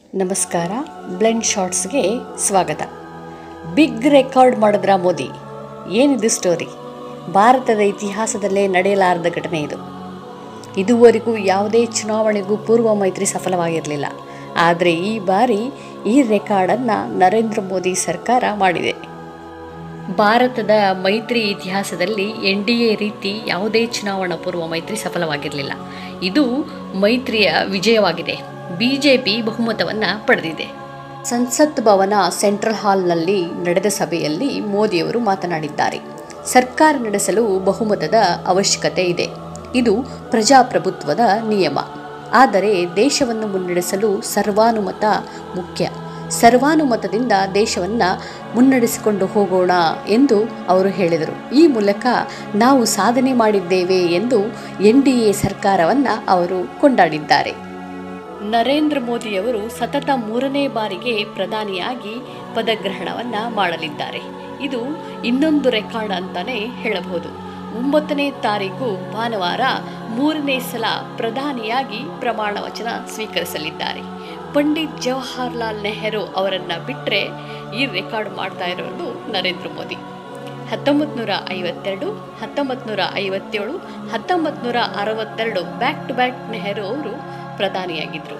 ನಮಸ್ಕಾರ ಬ್ಲೆಂಡ್ ಶಾರ್ಟ್ಸ್ಗೆ ಸ್ವಾಗತ big record ಮಾಡಿದ್ರ ಮೋದಿ ಏನಿದು ಸ್ಟೋರಿ ಭಾರತದ ಇತಿಹಾಸದಲ್ಲೇ ನಡೆಯಲಾರದ ಘಟನೆ ಇದು ಇದುವರೆಗೂ ಯಾವುದೇ ಚುನಾವಣೆಗೂ ಪೂರ್ವ ಮೈತ್ರಿ ಸಫಲವಾಗಿರಲಿಲ್ಲ ಆದರೆ ಈ ಬಾರಿ ಈ ರೆಕಾರ್ಡನ್ನು ನರೇಂದ್ರ ಮೋದಿ ಸರ್ಕಾರ ಮಾಡಿದೆ ಭಾರತದ ಮೈತ್ರಿ ಇತಿಹಾಸದಲ್ಲಿ ಎನ್ ಡಿ ಎ ರೀತಿ ಯಾವುದೇ ಚುನಾವಣಾ ಪೂರ್ವ ಮೈತ್ರಿ ಸಫಲವಾಗಿರಲಿಲ್ಲ ಇದು ಮೈತ್ರಿಯ ವಿಜಯವಾಗಿದೆ ಬಿಜೆಪಿ ಬಹುಮತವನ್ನು ಪಡೆದಿದೆ ಸಂಸತ್ ಭವನ ಸೆಂಟ್ರಲ್ ಹಾಲ್ನಲ್ಲಿ ನಡೆದ ಸಭೆಯಲ್ಲಿ ಮೋದಿಯವರು ಮಾತನಾಡಿದ್ದಾರೆ ಸರ್ಕಾರ ನಡೆಸಲು ಬಹುಮತದ ಅವಶ್ಯಕತೆ ಇದೆ ಇದು ಪ್ರಜಾಪ್ರಭುತ್ವದ ನಿಯಮ ಆದರೆ ದೇಶವನ್ನು ಮುನ್ನಡೆಸಲು ಸರ್ವಾನುಮತ ಮುಖ್ಯ ಸರ್ವಾನುಮತದಿಂದ ದೇಶವನ್ನು ಮುನ್ನಡೆಸಿಕೊಂಡು ಹೋಗೋಣ ಎಂದು ಅವರು ಹೇಳಿದರು ಈ ಮೂಲಕ ನಾವು ಸಾಧನೆ ಮಾಡಿದ್ದೇವೆ ಎಂದು ಎನ್ ಡಿ ಎ ಸರ್ಕಾರವನ್ನು ಅವರು ಕೊಂಡಾಡಿದ್ದಾರೆ ನರೇಂದ್ರ ಮೋದಿಯವರು ಸತತ ಮೂರನೇ ಬಾರಿಗೆ ಪ್ರಧಾನಿಯಾಗಿ ಪದಗ್ರಹಣವನ್ನು ಮಾಡಲಿದ್ದಾರೆ ಇದು ಇನ್ನೊಂದು ರೆಕಾರ್ಡ್ ಅಂತಾನೆ ಹೇಳಬಹುದು ಒಂಬತ್ತನೇ ತಾರೀಕು ಭಾನುವಾರ ಮೂರನೇ ಸಲ ಪ್ರಧಾನಿಯಾಗಿ ಪ್ರಮಾಣ ವಚನ ಸ್ವೀಕರಿಸಲಿದ್ದಾರೆ ಪಂಡಿತ್ ಜವಾಹರ್ಲಾಲ್ ನೆಹರು ಅವರನ್ನು ಬಿಟ್ಟರೆ ಈ ರೆಕಾರ್ಡ್ ಮಾಡ್ತಾ ಇರೋದು ನರೇಂದ್ರ ಮೋದಿ ಹತ್ತೊಂಬತ್ತು ನೂರ ಐವತ್ತೆರಡು ಹತ್ತೊಂಬತ್ತು ನೂರ ಐವತ್ತೇಳು ಹತ್ತೊಂಬತ್ತು ನೂರ ಅರವತ್ತೆರಡು ಬ್ಯಾಕ್ ಟು ಬ್ಯಾಕ್ ನೆಹರು ಅವರು ಪ್ರಧಾನಿಯಾಗಿದ್ದರು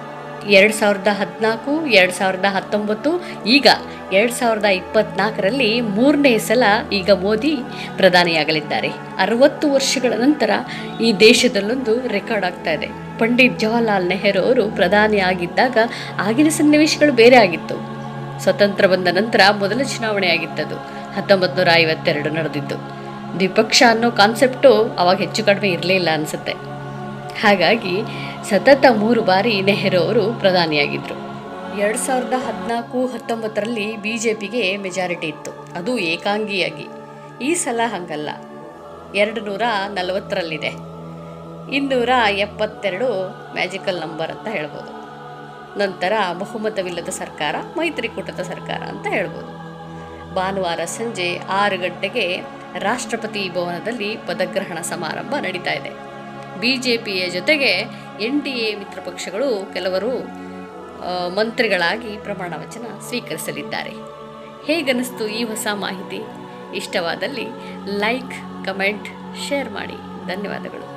ಎರಡು ಸಾವಿರದ ಹದಿನಾಲ್ಕು ಎರಡು ಸಾವಿರದ ಹತ್ತೊಂಬತ್ತು ಈಗ ಎರಡು ಸಾವಿರದ ಇಪ್ಪತ್ನಾಲ್ಕರಲ್ಲಿ ಮೂರನೇ ಸಲ ಈಗ ಮೋದಿ ಪ್ರಧಾನಿಯಾಗಲಿದ್ದಾರೆ ಅರವತ್ತು ವರ್ಷಗಳ ನಂತರ ಈ ದೇಶದಲ್ಲೊಂದು ರೆಕಾರ್ಡ್ ಆಗ್ತಾ ಇದೆ ಪಂಡಿತ್ ಜವಾಹರ್ಲಾಲ್ ನೆಹರು ಅವರು ಪ್ರಧಾನಿ ಆಗಿದ್ದಾಗ ಆಗಿನ ಸನ್ನಿವೇಶಗಳು ಬೇರೆ ಆಗಿತ್ತು ಸ್ವತಂತ್ರ ಬಂದ ನಂತರ ಮೊದಲ ಚುನಾವಣೆ ಆಗಿತ್ತದು ಹತ್ತೊಂಬತ್ತು ನೂರ ಐವತ್ತೆರಡು ನಡೆದಿದ್ದು ದ್ವಿಪಕ್ಷ ಅನ್ನೋ ಕಾನ್ಸೆಪ್ಟು ಅವಾಗ ಹೆಚ್ಚು ಕಡಿಮೆ ಇರಲೇ ಇಲ್ಲ ಅನಿಸುತ್ತೆ ಹಾಗಾಗಿ ಸತತ ಮೂರು ಬಾರಿ ನೆಹರು ಅವರು ಪ್ರಧಾನಿಯಾಗಿದ್ದರು ಎರಡು ಸಾವಿರದ ಹದಿನಾಲ್ಕು ಹತ್ತೊಂಬತ್ತರಲ್ಲಿ ಬಿ ಜೆ ಪಿಗೆ ಮೆಜಾರಿಟಿ ಇತ್ತು ಅದು ಏಕಾಂಗಿಯಾಗಿ ಈ ಸಲ ಹಾಗಲ್ಲ ಎರಡು ನೂರ ನಲವತ್ತರಲ್ಲಿದೆ ಇನ್ನೂರ ಎಪ್ಪತ್ತೆರಡು ಮ್ಯಾಜಿಕಲ್ ನಂಬರ್ ಅಂತ ಹೇಳ್ಬೋದು ನಂತರ ಬಹುಮತವಿಲ್ಲದ ಸರ್ಕಾರ ಮೈತ್ರಿಕೂಟದ ಸರ್ಕಾರ ಅಂತ ಹೇಳ್ಬೋದು ಭಾನುವಾರ ಸಂಜೆ ಆರು ಗಂಟೆಗೆ ರಾಷ್ಟ್ರಪತಿ ಭವನದಲ್ಲಿ ಪದಗ್ರಹಣ ಸಮಾರಂಭ ನಡೀತಾ ಇದೆ ಬಿ ಜೆ ಪಿಯ ಜೊತೆಗೆ ಎನ್ ಡಿ ಎ ಮಿತ್ರ ಪಕ್ಷಗಳು ಕೆಲವರು ಆ, ಮಂತ್ರಿಗಳಾಗಿ ಪ್ರಮಾಣ ವಚನ ಸ್ವೀಕರಿಸಲಿದ್ದಾರೆ ಹೇಗನ್ನಿಸ್ತು ಈ ಹೊಸ ಮಾಹಿತಿ ಇಷ್ಟವಾದಲ್ಲಿ ಲೈಕ್ ಕಮೆಂಟ್ ಶೇರ್ ಮಾಡಿ ಧನ್ಯವಾದಗಳು